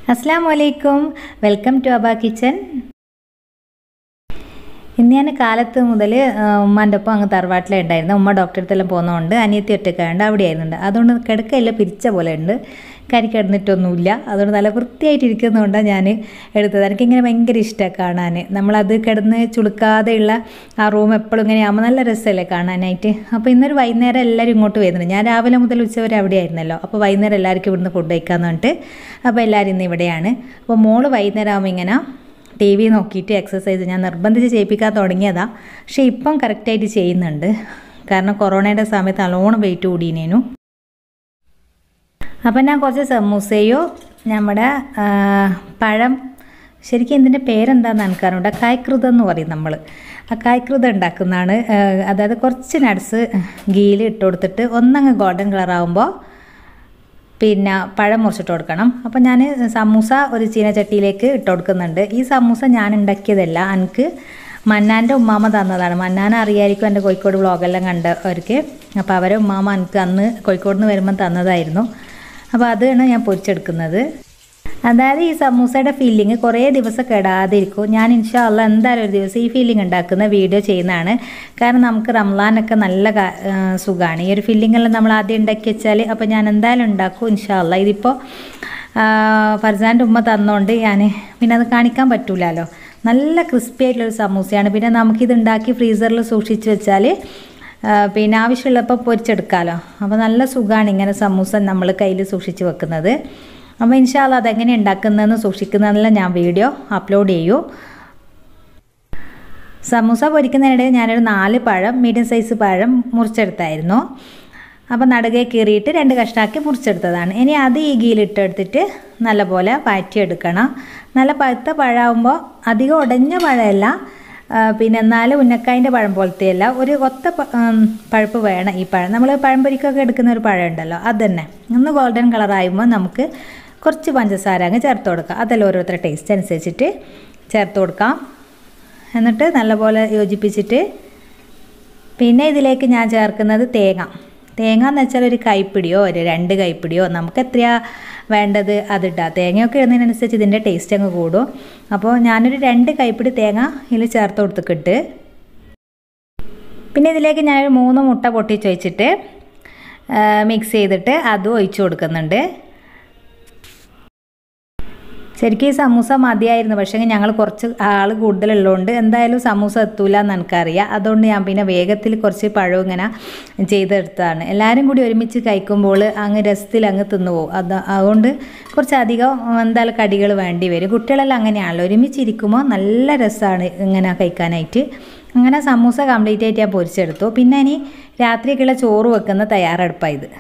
അസ്സാം വലൈക്കും welcome to അബ kitchen ഇന്ന് ഞാൻ കാലത്ത് മുതൽ ഉമ്മാൻ്റെ ഒപ്പം അങ്ങ് തറവാട്ടിലുണ്ടായിരുന്നു ഉമ്മ ഡോക്ടറെ അടുത്തെല്ലാം പോകുന്നതുകൊണ്ട് അനിയത്തി ഒറ്റക്കാണ്ട് അവിടെ ആയിരുന്നുണ്ട് അതുകൊണ്ട് കിടക്കയെല്ലാം പിരിച്ച പോലെ ഉണ്ട് കരി കിടന്നിട്ടൊന്നുമില്ല അതുകൊണ്ട് നല്ല വൃത്തിയായിട്ട് ഇരിക്കുന്നതുകൊണ്ടാണ് ഞാൻ എടുത്തത് എനിക്കിങ്ങനെ ഭയങ്കര ഇഷ്ടമാണ് കാണാൻ നമ്മളത് കിടന്ന് ചുളുക്കാതെയുള്ള ആ റൂം എപ്പോഴും ഇങ്ങനെ ആകുമ്പോൾ നല്ല രസമല്ലേ കാണാനായിട്ട് അപ്പോൾ ഇന്നൊരു വൈകുന്നേരം എല്ലാവരും ഇങ്ങോട്ട് വരുന്നുണ്ട് ഞാൻ രാവിലെ മുതൽ ഉച്ചവരെ അവിടെ ആയിരുന്നല്ലോ അപ്പോൾ വൈകുന്നേരം എല്ലാവർക്കും ഇവിടുന്ന് ഫുഡ് കഴിക്കാമെന്ന് പറഞ്ഞിട്ട് അപ്പോൾ എല്ലാവരും ഇന്ന് ഇവിടെയാണ് അപ്പോൾ മോള് വൈകുന്നേരം ആകുമ്പോൾ ഇങ്ങനെ ടി വി നോക്കിയിട്ട് എക്സസൈസ് ഞാൻ നിർബന്ധിച്ച് ചെയ്യിപ്പിക്കാൻ തുടങ്ങിയതാണ് പക്ഷേ ഇപ്പം കറക്റ്റായിട്ട് ചെയ്യുന്നുണ്ട് കാരണം കൊറോണയുടെ സമയത്ത് നല്ലോണം വെയിറ്റ് കൂടിയേനു അപ്പം ഞാൻ കുറച്ച് സമൂസയോ നമ്മുടെ ആ, പഴം ശരിക്കും ഇതിൻ്റെ പേരെന്താണെന്ന് എനിക്കറിഞ്ഞൂട കായ്കൃതം എന്ന് പറയും നമ്മൾ ആ കായ്കൃതം ഉണ്ടാക്കുന്നതാണ് ആ, അതായത് കുറച്ച് നട്സ് ഗീയിൽ ഇട്ട് കൊടുത്തിട്ട് ഒന്നങ്ങ് ഗോൾഡൻ കളറാകുമ്പോൾ പിന്നെ പഴം മുറിച്ചിട്ട് കൊടുക്കണം അപ്പം ഞാൻ സമൂസ ഒരു ചീനച്ചട്ടിയിലേക്ക് ഇട്ട് കൊടുക്കുന്നുണ്ട് ഈ സമൂസ ഞാൻ ഉണ്ടാക്കിയതല്ല എനിക്ക് മന്നാൻ്റെ ഉമ്മാമ തന്നതാണ് മന്നാനെ അറിയായിരിക്കും എൻ്റെ കോഴിക്കോട് വ്ളോഗെല്ലാം കണ്ടവർക്ക് അപ്പോൾ അവരെ ഉമ്മാമ എനിക്ക് അന്ന് കോഴിക്കോട് നിന്ന് വരുമ്പം തന്നതായിരുന്നു അപ്പോൾ അതാണ് ഞാൻ പൊരിച്ചെടുക്കുന്നത് അതായത് ഈ സമൂസയുടെ ഫീലിംഗ് കുറേ ദിവസം കെടാതെ ഇരിക്കും ഞാൻ ഇൻഷാല്ല എന്തായാലും ഒരു ദിവസം ഈ ഫീലിംഗ് ഉണ്ടാക്കുന്ന വീഡിയോ ചെയ്യുന്നതാണ് കാരണം നമുക്ക് റംലാനൊക്കെ നല്ല സുഖമാണ് ഈ ഒരു ഫീലിംഗ് എല്ലാം നമ്മൾ ആദ്യം ഉണ്ടാക്കി വെച്ചാൽ അപ്പോൾ ഞാൻ എന്തായാലും ഉണ്ടാക്കും ഇൻഷാല്ല ഇതിപ്പോൾ ഫർസാൻ്റെ ഉമ്മ തന്നുകൊണ്ട് ഞാൻ പിന്നെ അത് കാണിക്കാൻ പറ്റൂലല്ലോ നല്ല ക്രിസ്പി ആയിട്ടുള്ളൊരു സമൂസയാണ് പിന്നെ നമുക്കിത് ഉണ്ടാക്കി ഫ്രീസറിൽ സൂക്ഷിച്ച് വെച്ചാൽ ആ, പിന്നെ ആവശ്യമുള്ളപ്പോൾ പൊരിച്ചെടുക്കാമല്ലോ അപ്പോൾ നല്ല സുഖമാണ് ഇങ്ങനെ സമൂസ നമ്മൾ കയ്യിൽ സൂക്ഷിച്ച് വെക്കുന്നത് അപ്പോൾ ഇൻഷാല്ല അതെങ്ങനെ ഉണ്ടാക്കുന്നതെന്ന് സൂക്ഷിക്കുന്നതെല്ലാം ഞാൻ വീഡിയോ അപ്ലോഡ് ചെയ്യൂ സമൂസ പൊരിക്കുന്നതിനിടെ ഞാനൊരു നാല് പഴം മീഡിയം സൈസ് പഴം മുറിച്ചെടുത്തായിരുന്നു അപ്പോൾ നടുകെ കീറിയിട്ട് രണ്ട് കഷ്ണാക്കി മുറിച്ചെടുത്തതാണ് ഇനി അത് ഈ ഗീലിട്ടെടുത്തിട്ട് നല്ലപോലെ പാറ്റിയെടുക്കണം നല്ല പഴുത്ത പഴമാകുമ്പോൾ അധികം ഉടഞ്ഞ പഴമല്ല ആ, പിന്നെ എന്നാലും ഉന്നക്കായൻ്റെ പഴം പോലത്തെയല്ല ഒരു ഒത്ത പ- ഉം, പഴുപ്പ് വേണം ഈ പഴം നമ്മൾ പഴംപൊരിക്കൊക്കെ എടുക്കുന്ന ഒരു പഴം ഉണ്ടല്ലോ അത് തന്നെ ഒന്ന് ഗോൾഡൻ കളറാകുമ്പോൾ നമുക്ക് കുറച്ച് പഞ്ചസാര അങ്ങ് ചേർത്ത് കൊടുക്കാം അതെല്ലാം ഓരോരുത്തരുടെ ടേസ്റ്റ് അനുസരിച്ചിട്ട് ചേർത്ത് കൊടുക്കാം എന്നിട്ട് നല്ലപോലെ യോജിപ്പിച്ചിട്ട് പിന്നെ ഇതിലേക്ക് ഞാൻ ചേർക്കുന്നത് തേങ്ങ തേങ്ങ എന്ന് വെച്ചാൽ ഒരു കൈപ്പിടിയോ ഒരു രണ്ട് കൈപ്പിടിയോ നമുക്ക് എത്രയാ വേണ്ടത് അതിട്ടാം തേങ്ങയൊക്കെ ഇടുന്നതിനനുസരിച്ച് ഇതിൻ്റെ ടേസ്റ്റ് അങ്ങ് കൂടും അപ്പോൾ ഞാനൊരു രണ്ട് കൈപ്പിടി തേങ്ങ ഇതിൽ ചേർത്ത് കൊടുത്തിട്ട് പിന്നെ ഇതിലേക്ക് ഞാനൊരു മൂന്ന് മുട്ട പൊട്ടിച്ച് വെച്ചിട്ട് മിക്സ് ചെയ്തിട്ട് അതും ഒഴിച്ചു കൊടുക്കുന്നുണ്ട് ശരിക്കും ഈ സമൂസ മതിയായിരുന്നു പക്ഷേ ഞങ്ങൾ കുറച്ച് ആൾ കൂടുതലുള്ളതുകൊണ്ട് എന്തായാലും സമൂസ എത്തൂല എന്ന് എനിക്കറിയാം അതുകൊണ്ട് ഞാൻ പിന്നെ വേഗത്തിൽ കുറച്ച് പഴം ഇങ്ങനെ ചെയ്തെടുത്തതാണ് എല്ലാവരും കൂടി ഒരുമിച്ച് കഴിക്കുമ്പോൾ അങ്ങ് രസത്തിൽ അങ്ങ് തിന്നു പോകും അത് അതുകൊണ്ട് കുറച്ചധികം എന്തായാലും കടികൾ വേണ്ടി വരും കുട്ടികളെല്ലാം അങ്ങനെയാണല്ലോ ഒരുമിച്ചിരിക്കുമ്പോൾ നല്ല രസമാണ് ഇങ്ങനെ കഴിക്കാനായിട്ട് അങ്ങനെ സമൂസ കംപ്ലീറ്റ് ആയിട്ട് ഞാൻ പൊരിച്ചെടുത്തു പിന്നെ ഇനി രാത്രിയൊക്കെയുള്ള ചോറ് വെക്കുന്ന തയ്യാറെടുപ്പാണ് ഇത്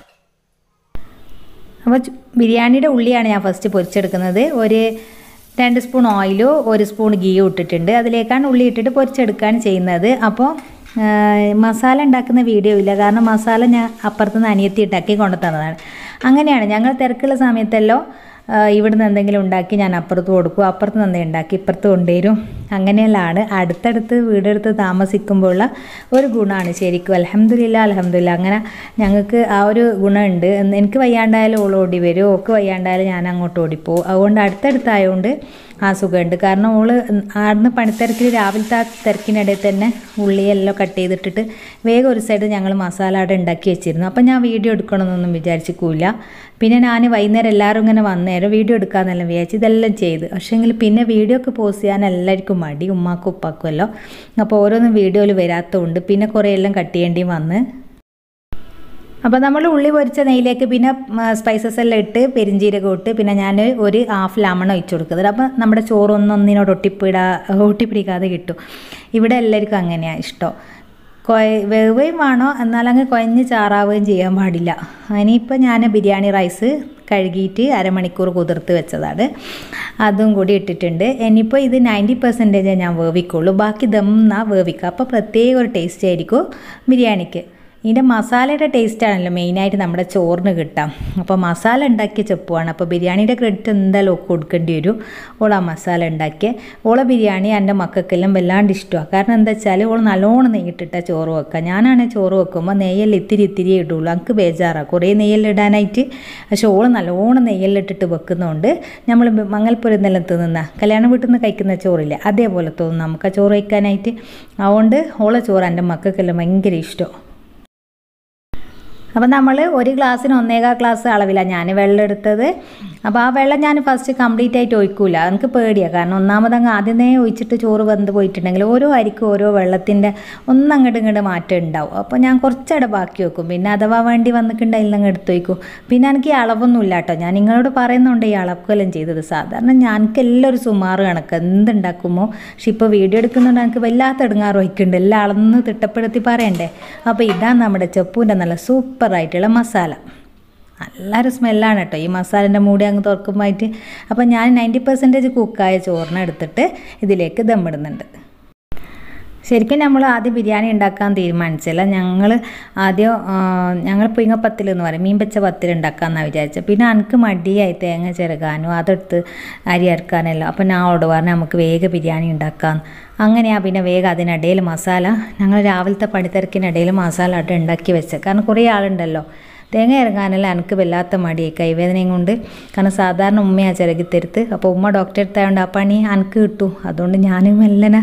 അപ്പോൾ ചു- ബിരിയാണിയുടെ ഉള്ളിയാണ് ഞാൻ ഫസ്റ്റ് പൊരിച്ചെടുക്കുന്നത് ഒരു രണ്ട് സ്പൂൺ ഓയിലും ഒരു സ്പൂൺ ഗീയും ഇട്ടിട്ടുണ്ട് അതിലേക്കാണ് ഉള്ളി ഇട്ടിട്ട് പൊരിച്ചെടുക്കുകയാണ് ചെയ്യുന്നത് അപ്പോൾ ആ, മസാല ഉണ്ടാക്കുന്ന വീഡിയോ ഇല്ല കാരണം മസാല ഞാൻ അപ്പുറത്തുനിന്ന് അനിയത്തി ഉണ്ടാക്കി കൊണ്ടു തന്നതാണ് അങ്ങനെയാണ് ഞങ്ങൾ തിരക്കുള്ള സമയത്തെല്ലാം ആ, ഇവിടുന്ന് എന്തെങ്കിലും ഉണ്ടാക്കി ഞാൻ അപ്പുറത്ത് കൊടുക്കും അപ്പുറത്ത് നിന്ന് എന്തെങ്കിലും ഉണ്ടാക്കി ഇപ്പുറത്ത് കൊണ്ടുവരും അങ്ങനെയെല്ലാമാണ് അടുത്തടുത്ത് വീടെടുത്ത് താമസിക്കുമ്പോഴുള്ള ഒരു ഗുണമാണ് ശരിക്കും അലഹമില്ല അലഹമില്ല അങ്ങനെ ഞങ്ങൾക്ക് ആ ഒരു ഗുണമുണ്ട് എന്ന് എനിക്ക് വയ്യാണ്ടായാലും ഓൾ ഓടി വരും ഓക്ക് വയ്യാണ്ടായാലും ഞാൻ അങ്ങോട്ട് ഓടിപ്പോവും അതുകൊണ്ട് അടുത്തടുത്തായതുകൊണ്ട് ആ സുഖമുണ്ട് കാരണം ഓള് ആടുന്ന് പണിത്തിരക്കിൽ രാവിലത്തെ ആ തിരക്കിനിടയിൽ തന്നെ ഉള്ളിയെല്ലാം കട്ട് ചെയ്തിട്ടിട്ട് വേഗം ഒരു സൈഡ് ഞങ്ങൾ മസാല അവിടെ ഉണ്ടാക്കി വെച്ചിരുന്നു അപ്പം ഞാൻ വീഡിയോ എടുക്കണമെന്നൊന്നും വിചാരിച്ചിക്കൂല പിന്നെ ഞാൻ വൈകുന്നേരം എല്ലാവരും ഇങ്ങനെ വന്നേരം വീഡിയോ എടുക്കാമെന്നെല്ലാം വിചാരിച്ചു ഇതെല്ലാം ചെയ്ത് പക്ഷേങ്കിൽ പിന്നെ വീഡിയോ ഒക്കെ പോസ്റ്റ് ചെയ്യാൻ എല്ലാവർക്കും മടി ഉമ്മാക്കും ഉപ്പാക്കും എല്ലാം അപ്പോൾ ഓരോന്നും വീഡിയോയിൽ വരാത്തതുകൊണ്ട് പിന്നെ കുറേ എല്ലാം കട്ട് ചെയ്യേണ്ടിയും വന്ന് അപ്പോൾ നമ്മൾ ഉള്ളി പൊരിച്ച നെയ്യിലേക്ക് പിന്നെ സ്പൈസസ് എല്ലാം ഇട്ട് പെരിഞ്ചീരകം ഇട്ട് പിന്നെ ഞാൻ ഒരു ഹാഫ് ലെമൺ ഒഴിച്ചു കൊടുക്കുന്നത് അപ്പോൾ നമ്മുടെ ചോറൊന്നും ഒന്നിനോട് ഒട്ടിപ്പിടാ ഒട്ടിപ്പിടിക്കാതെ കിട്ടും ഇവിടെ എല്ലാവർക്കും അങ്ങനെയാണ് ഇഷ്ടം കൊയ വേവുകയും വേണോ എന്നാലങ്ങ് കുഴഞ്ഞ് ചാറാവുകയും ചെയ്യാൻ പാടില്ല ഇനിയിപ്പോൾ ഞാൻ ബിരിയാണി റൈസ് കഴുകിയിട്ട് അരമണിക്കൂർ കുതിർത്ത് വെച്ചതാണ് അതും കൂടി ഇട്ടിട്ടുണ്ട് ഇനിയിപ്പോൾ ഇത് നയൻറ്റി പെർസെൻറ്റേജ് ഞാൻ വേവിക്കുള്ളൂ ബാക്കി ദം എന്നാ വേവിക്കുക അപ്പോൾ പ്രത്യേക ഒരു ടേസ്റ്റ് ആയിരിക്കും ബിരിയാണിക്ക് ഇതിൻ്റെ മസാലയുടെ ടേസ്റ്റാണല്ലോ മെയിനായിട്ട് നമ്മുടെ ചോറിന് കിട്ടാം അപ്പോൾ മസാല ഉണ്ടാക്കിയ ചെപ്പുവാണ് അപ്പോൾ ബിരിയാണിയുടെ ക്രെഡിറ്റ് എന്തായാലും ഒക്കെ കൊടുക്കേണ്ടി വരും ഓൾ ആ മസാല ഉണ്ടാക്കിയ ഓളെ ബിരിയാണി എൻ്റെ മക്കൾക്കെല്ലാം വല്ലാണ്ട് ഇഷ്ടമാണ് കാരണം എന്താ വെച്ചാൽ ഓൾ നല്ലോണം നെയ്യിട്ടിട്ടാ ചോറ് വെക്കുക ഞാനാണെങ്കിൽ ചോറ് വെക്കുമ്പോൾ നെയ്യെല്ലാം ഇത്തിരി ഇത്തിരി ഇടുള്ളൂ എനിക്ക് ബേജാറാണ് കുറേ നെയ്യെല്ലാം ഇടാനായിട്ട് പക്ഷേ ഓൾ നല്ലോണം നെയ്യെല്ലാം ഇട്ടിട്ട് വെക്കുന്നതുകൊണ്ട് നമ്മൾ മംഗൽപുരം നിന്നെല്ലാം തിന്നുന്ന കല്യാണം വീട്ടിൽ നിന്ന് കഴിക്കുന്ന ചോറില്ലേ അതേപോലെ തോന്നും നമുക്ക് ആ ചോറ് കഴിക്കാനായിട്ട് അതുകൊണ്ട് ഓളെ ചോറ് എൻ്റെ മക്കൾക്കെല്ലാം ഭയങ്കര ഇഷ്ടം അപ്പം നമ്മൾ ഒരു ഗ്ലാസ്സിന് ഒന്നേകാൽ ഗ്ലാസ് അളവിലാണ് ഞാൻ വെള്ളം എടുത്തത് അപ്പോൾ ആ വെള്ളം ഞാൻ ഫസ്റ്റ് കംപ്ലീറ്റ് ആയിട്ട് ഒഴിക്കൂല എനിക്ക് പേടിയാണ് കാരണം ഒന്നാമത് അങ്ങ് ആദ്യമേ ഒഴിച്ചിട്ട് ചോറ് വെന്ത് പോയിട്ടുണ്ടെങ്കിൽ ഓരോ അരിക്കും ഓരോ വെള്ളത്തിൻ്റെ ഒന്നങ്ങോട്ട് ഇങ്ങോട്ട് മാറ്റം ഉണ്ടാവും അപ്പോൾ ഞാൻ കുറച്ചവിടെ ബാക്കി വെക്കും പിന്നെ അഥവാ വേണ്ടി വന്നിട്ടുണ്ടെങ്കിൽ അങ്ങ് എടുത്ത് വയ്ക്കും പിന്നെ എനിക്ക് ഈ അളവൊന്നും ഇല്ല കേട്ടോ ഞാൻ നിങ്ങളോട് പറയുന്നുണ്ട് ഈ അളവെല്ലാം ചെയ്തത് സാധാരണ ഞാനക്ക് എല്ലാം ഒരു സുമാറ് കണക്ക് എന്തുണ്ടാക്കുമോ പക്ഷെ ഇപ്പോൾ വീഡിയോ എടുക്കുന്നുണ്ട് എനിക്ക് വല്ലാത്ത ഇടങ്ങാറ് വയ്ക്കുന്നുണ്ട് എല്ലാം അളന്ന് തിട്ടപ്പെടുത്തി പറയണ്ടേ അപ്പോൾ ഇതാണ് നമ്മുടെ ചെപ്പൂൻ്റെ നല്ല സൂപ്പറായിട്ടുള്ള മസാല നല്ലൊരു സ്മെല്ലാണ് കേട്ടോ ഈ മസാലേൻ്റെ മൂടി അങ്ങ് തുറക്കുമ്പോഴായിട്ട് അപ്പോൾ ഞാൻ നയൻറ്റി പെർസെൻറ്റേജ് കുക്കായ ചോറിനെ എടുത്തിട്ട് ഇതിലേക്ക് ദമ്മിടുന്നുണ്ട് ശരിക്കും നമ്മൾ ആദ്യം ബിരിയാണി ഉണ്ടാക്കാൻ തീരുമാനിച്ചില്ല ഞങ്ങൾ ആദ്യം ഞങ്ങൾ പിങ്ങ പത്തിൽ എന്ന് പറയും മീൻ വെച്ച പത്തിൽ ഉണ്ടാക്കാമെന്നാണ് വിചാരിച്ചത് പിന്നെ എനിക്ക് മടിയായി തേങ്ങ ചിരകാനും അതെടുത്ത് അരി അരക്കാനല്ലോ അപ്പോൾ ഞാൻ അവളോട് പറഞ്ഞു നമുക്ക് വേഗം ബിരിയാണി ഉണ്ടാക്കാം അങ്ങനെയാ പിന്നെ വേഗം അതിനിടയിൽ മസാല ഞങ്ങൾ രാവിലത്തെ പണിത്തിരക്കിനിടയിൽ മസാല ആട്ട് ഉണ്ടാക്കി വെച്ചത് കാരണം കുറേ ആളുണ്ടല്ലോ തേങ്ങ ഇറങ്ങാനെല്ലാം എനിക്ക് വല്ലാത്ത മടിയായി കൈവേദനയും കൊണ്ട് കാരണം സാധാരണ ഉമ്മയാണ് ചിരകി തരുത്ത് അപ്പോൾ ഉമ്മ ഡോക്ടറെ അടുത്തായതുകൊണ്ട് ആ പണി എനിക്ക് കിട്ടും അതുകൊണ്ട് ഞാനും മെല്ലനെ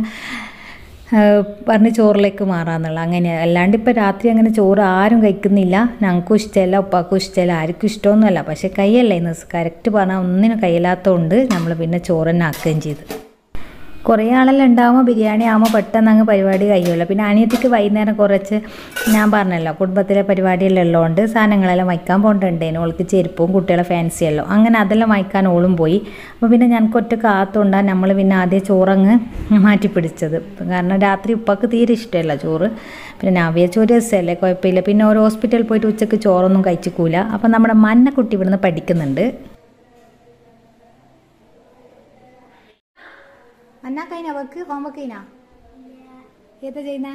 പറഞ്ഞ് ചോറിലേക്ക് മാറാന്നുള്ള അങ്ങനെ അല്ലാണ്ട് ഇപ്പോൾ രാത്രി അങ്ങനെ ചോറ് ആരും കഴിക്കുന്നില്ല ഞങ്ങൾക്കും ഇഷ്ടമല്ല ഉപ്പാക്കും ഇഷ്ടമല്ല ആർക്കും ഇഷ്ടമൊന്നുമല്ല പക്ഷേ കൈയല്ല ഇന്ന് കറക്റ്റ് പറഞ്ഞാൽ ഒന്നിനും കയ്യില്ലാത്തതുകൊണ്ട് നമ്മൾ പിന്നെ ചോറ് തന്നെ ആക്കുകയും ചെയ്തു കുറേ ആളെല്ലാം ഉണ്ടാകുമ്പോൾ ബിരിയാണി ആകുമ്പോൾ പെട്ടെന്ന് അങ്ങ് പരിപാടി കഴിയുമല്ലോ പിന്നെ അനിയത്തിക്ക് വൈകുന്നേരം കുറച്ച് ഞാൻ പറഞ്ഞല്ലോ കുടുംബത്തിലെ പരിപാടിയെല്ലാം ഉള്ളതുകൊണ്ട് സാധനങ്ങളെല്ലാം വയ്ക്കാൻ പോകണ്ടേനു ഓൾക്ക് ചെരുപ്പും കുട്ടികളെ ഫാൻസിയല്ലോ അങ്ങനെ അതെല്ലാം വയ്ക്കാൻ ഓളും പോയി അപ്പോൾ പിന്നെ ഞങ്ങൾക്ക് ഒറ്റ കാത്തുകൊണ്ടാണ് നമ്മൾ പിന്നെ ആദ്യം ചോറങ്ങ് മാറ്റി പിടിച്ചത് കാരണം രാത്രി ഉപ്പാക്ക് തീരെ ഇഷ്ടമല്ല ചോറ് പിന്നെ നവ്യ ചോറ് രസമല്ലേ കുഴപ്പമില്ല പിന്നെ ഒരു ഹോസ്പിറ്റലിൽ പോയിട്ട് ഉച്ചയ്ക്ക് ചോറൊന്നും കഴിച്ചിക്കൂല അപ്പോൾ നമ്മുടെ മന്നക്കുട്ടി ഇവിടുന്ന് പഠിക്കുന്നുണ്ട് അന്നാ കഴിഞ്ഞ വർക്ക് ഹോംവർക്ക് കഴിഞ്ഞാ ഏതാ ചെയ്യുന്നേ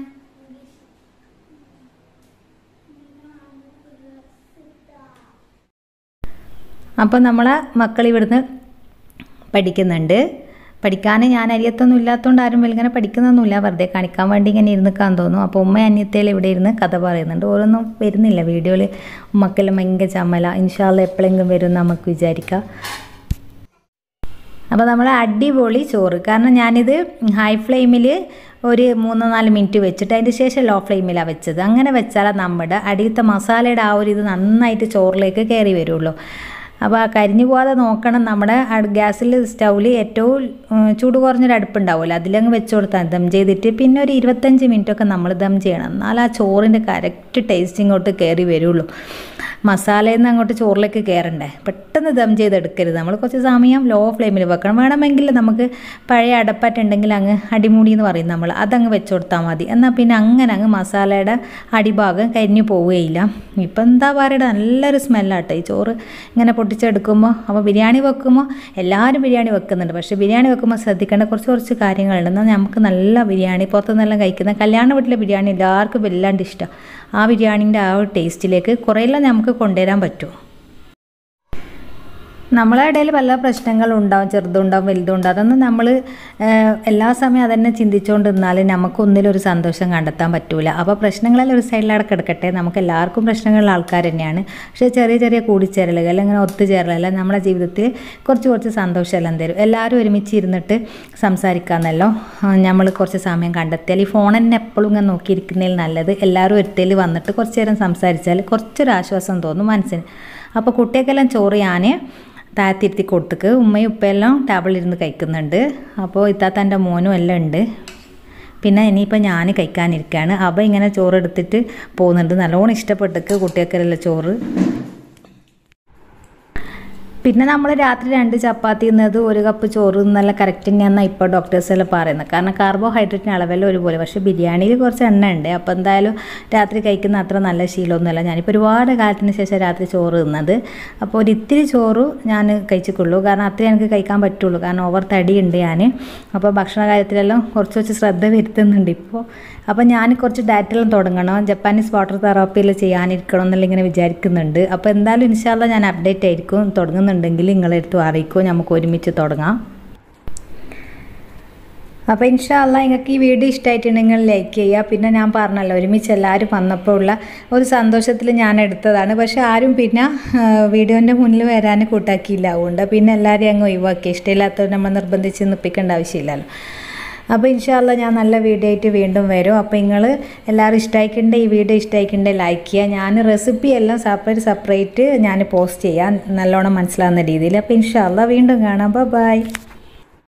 അപ്പോൾ നമ്മളെ മക്കൾ ഇവിടുന്ന് പഠിക്കുന്നുണ്ട് പഠിക്കാൻ ഞാൻ അരിയത്തൊന്നും ഇല്ലാത്തതുകൊണ്ട് ആരും വലിങ്ങനെ പഠിക്കുന്നൊന്നുമില്ല വെറുതെ കാണിക്കാൻ വേണ്ടി ഇങ്ങനെ ഇരുന്നിക്കാൻ തോന്നും അപ്പോൾ ഉമ്മ അന്യത്തേൽ ഇവിടെ ഇരുന്ന് കഥ പറയുന്നുണ്ട് ഓരോന്നും വരുന്നില്ല വീഡിയോയിൽ ഉമ്മക്കെല്ലാം ഭയങ്കര ചമ്മല ഇൻഷാല്ല എപ്പോഴെങ്കിലും വരും നമുക്ക് വിചാരിക്കാം അപ്പോൾ നമ്മൾ അടിപൊളി ചോറ് കാരണം ഞാനിത് ഹൈ ഫ്ലെയിമിൽ ഒരു മൂന്ന് നാല് മിനിറ്റ് വെച്ചിട്ട് അതിൻ്റെ ശേഷം ലോ ഫ്ലെയിമിലാണ് വെച്ചത് അങ്ങനെ വെച്ചാൽ നമ്മുടെ അടിയത്തെ മസാലയുടെ ആ ഒരു ഇത് നന്നായിട്ട് ചോറിലേക്ക് കയറി വരുള്ളൂ അപ്പോൾ ആ കരിഞ്ഞു പോകാതെ നോക്കണം നമ്മുടെ ഗ്യാസിൽ സ്റ്റൗവിൽ ഏറ്റവും ചൂട് കുറഞ്ഞൊരു അടുപ്പുണ്ടാവുമല്ലോ അതിലങ്ങ് വെച്ച് കൊടുത്താൽ ദം ചെയ്തിട്ട് പിന്നെ ഒരു ഇരുപത്തഞ്ച് മിനിറ്റൊക്കെ നമ്മൾ ദം ചെയ്യണം എന്നാൽ ആ ചോറിൻ്റെ കറക്റ്റ് ടേസ്റ്റ് ഇങ്ങോട്ട് കയറി വരുള്ളൂ മസാലയിൽ നിന്ന് അങ്ങോട്ട് ചോറിലേക്ക് കയറണ്ടേ പെട്ടെന്ന് ദം ചെയ്തെടുക്കരുത് നമ്മൾ കുറച്ച് സമയം ലോ ഫ്ലെയിമിൽ വെക്കണം വേണമെങ്കിൽ നമുക്ക് പഴയ അടപ്പറ്റുണ്ടെങ്കിൽ അങ്ങ് അടിമുടി എന്ന് പറയും നമ്മൾ അതങ്ങ് വെച്ച് കൊടുത്താൽ മതി എന്നാൽ പിന്നെ അങ്ങനെ അങ്ങ് മസാലയുടെ അടിഭാഗം കരിഞ്ഞു പോവുകയില്ല ഇപ്പം എന്താ പറയുക നല്ലൊരു സ്മെല്ലാട്ടോ ഈ ചോറ് ഇങ്ങനെ പൊട്ടിച്ചെടുക്കുമ്പോൾ അപ്പോൾ ബിരിയാണി വെക്കുമ്പോൾ എല്ലാവരും ബിരിയാണി വെക്കുന്നുണ്ട് പക്ഷേ ബിരിയാണി വെക്കുമ്പോൾ ശ്രദ്ധിക്കേണ്ട കുറച്ച് കുറച്ച് കാര്യങ്ങളുണ്ട് എന്നാൽ നമുക്ക് നല്ല ബിരിയാണി പുറത്തുനിന്നെല്ലാം കഴിക്കുന്ന കല്യാണ വീട്ടിലെ ബിരിയാണി എല്ലാവർക്കും വല്ലാണ്ട് ഇഷ്ടം ആ ബിരിയാണീൻ്റെ ആ ഒരു ടേസ്റ്റിലേക്ക് കുറേയെല്ലാം നമുക്ക് കൊണ്ടുവരാൻ പറ്റും നമ്മളെ ഇടയിൽ പല പ്രശ്നങ്ങളും ഉണ്ടാവും ചെറുതുണ്ടാവും വലുതുണ്ടാവും അതൊന്നും നമ്മൾ എല്ലാ സമയം അതന്നെ ചിന്തിച്ചുകൊണ്ട് നിന്നാൽ നമുക്കൊന്നിലൊരു സന്തോഷം കണ്ടെത്താൻ പറ്റൂല അപ്പോൾ പ്രശ്നങ്ങളെല്ലാം ഒരു സൈഡിലവിടെ കിടക്കട്ടെ നമുക്ക് എല്ലാവർക്കും പ്രശ്നങ്ങളുള്ള ആൾക്കാർ തന്നെയാണ് പക്ഷേ ചെറിയ ചെറിയ കൂടിച്ചേരലുകൾ അല്ലെങ്കിൽ ഒത്തുചേരലെല്ലാം നമ്മുടെ ജീവിതത്തിൽ കുറച്ച് കുറച്ച് സന്തോഷമെല്ലാം തരും എല്ലാവരും ഒരുമിച്ച് ഇരുന്നിട്ട് സംസാരിക്കാമെന്നല്ലോ നമ്മൾ കുറച്ച് സമയം കണ്ടെത്തിയാൽ ഈ ഫോൺ തന്നെ എപ്പോഴും ഇങ്ങനെ നോക്കിയിരിക്കുന്നതിൽ നല്ലത് എല്ലാവരും ഒരുത്തേൽ വന്നിട്ട് കുറച്ച് നേരം സംസാരിച്ചാൽ കുറച്ചൊരു ആശ്വാസം തോന്നും മനസ്സിന് അപ്പോൾ കുട്ടികൾക്കെല്ലാം ചോറ് ഞാൻ താഴ്ത്തിരുത്തി കൊടുത്തിക്ക് ഉമ്മയും ഉപ്പയെല്ലാം ടേബിളിലിരുന്ന് കഴിക്കുന്നുണ്ട് അപ്പോൾ ഇത്താത്തൻ്റെ മോനും എല്ലാം ഉണ്ട് പിന്നെ ഇനിയിപ്പോൾ ഞാൻ കഴിക്കാനിരിക്കുകയാണ് അവ ഇങ്ങനെ ചോറ് എടുത്തിട്ട് പോകുന്നുണ്ട് നല്ലോണം ഇഷ്ടപ്പെട്ടിക്ക് കുട്ടികൾക്കെല്ലാം ചോറ് പിന്നെ നമ്മൾ രാത്രി രണ്ട് ചപ്പാത്തി തിന്നത് ഒരു കപ്പ് ചോറ് നല്ല കറക്റ്റ് തന്നെയാണ് ഇപ്പോൾ ഡോക്ടേഴ്സ് എല്ലാം പറയുന്നത് കാരണം കാർബോഹൈഡ്രേറ്റിന് അളവെല്ലാം ഒരുപോലെ പക്ഷേ ബിരിയാണിയിൽ കുറച്ച് എണ്ണ ഉണ്ട് അപ്പോൾ എന്തായാലും രാത്രി കഴിക്കുന്ന അത്ര നല്ല ശീലമൊന്നുമല്ല ഞാനിപ്പോൾ ഒരുപാട് കാലത്തിന് ശേഷം രാത്രി ചോറ് തിന്നത് അപ്പോൾ ഒരു ഇത്തിരി ചോറ് ഞാൻ കഴിച്ചിട്ടുള്ളൂ കാരണം അത്രേ എനിക്ക് കഴിക്കാൻ പറ്റുള്ളൂ കാരണം ഓവർ തടിയുണ്ട് ഞാൻ അപ്പോൾ ഭക്ഷണ കാര്യത്തിലെല്ലാം കുറച്ച് കുറച്ച് ശ്രദ്ധ വരുത്തുന്നുണ്ട് ഇപ്പോൾ അപ്പോൾ ഞാൻ കുറച്ച് ഡയറ്റെല്ലാം തുടങ്ങണം ജപ്പാനീസ് വാട്ടർ തെറാപ്പിയിൽ ചെയ്യാനിരിക്കണം എന്നുള്ള ഇങ്ങനെ വിചാരിക്കുന്നുണ്ട് അപ്പോൾ എന്തായാലും ഇൻഷാല്ല ഞാൻ അപ്ഡേറ്റ് ആയിരിക്കും തുടങ്ങുന്നുണ്ടെങ്കിൽ നിങ്ങളെടുത്ത് അറിയിക്കും നമുക്ക് ഒരുമിച്ച് തുടങ്ങാം അപ്പോൾ ഇൻഷാല്ല നിങ്ങൾക്ക് ഈ വീഡിയോ ഇഷ്ടമായിട്ടുണ്ടെങ്കിൽ ലൈക്ക് ചെയ്യുക പിന്നെ ഞാൻ പറഞ്ഞല്ലോ ഒരുമിച്ച് എല്ലാവരും വന്നപ്പോൾ ഉള്ള ഒരു സന്തോഷത്തിൽ ഞാൻ എടുത്തതാണ് പക്ഷെ ആരും പിന്നെ വീഡിയോൻ്റെ മുന്നിൽ വരാൻ കൂട്ടാക്കിയില്ല അതുകൊണ്ട് പിന്നെ എല്ലാവരെയും അങ്ങ് ഒഴിവാക്കി ഇഷ്ടമില്ലാത്തവർ നമ്മൾ നിർബന്ധിച്ച് നിൽപ്പിക്കേണ്ട ആവശ്യമില്ലല്ലോ അപ്പോൾ ഇൻഷാല്ല ഞാൻ നല്ല വീഡിയോ ആയിട്ട് വീണ്ടും വരും അപ്പോൾ നിങ്ങൾ എല്ലാവരും ഇഷ്ടമായിക്കണ്ട ഈ വീഡിയോ ഇഷ്ടമായിക്കണ്ടേ ലൈക്ക് ചെയ്യുക ഞാൻ റെസിപ്പി എല്ലാം സെപ്പറേറ്റ് സെപ്പറേറ്റ് ഞാൻ പോസ്റ്റ് ചെയ്യാം നല്ലോണം മനസ്സിലാവുന്ന രീതിയിൽ അപ്പോൾ ഇൻഷാല്ല വീണ്ടും കാണാം ബൈ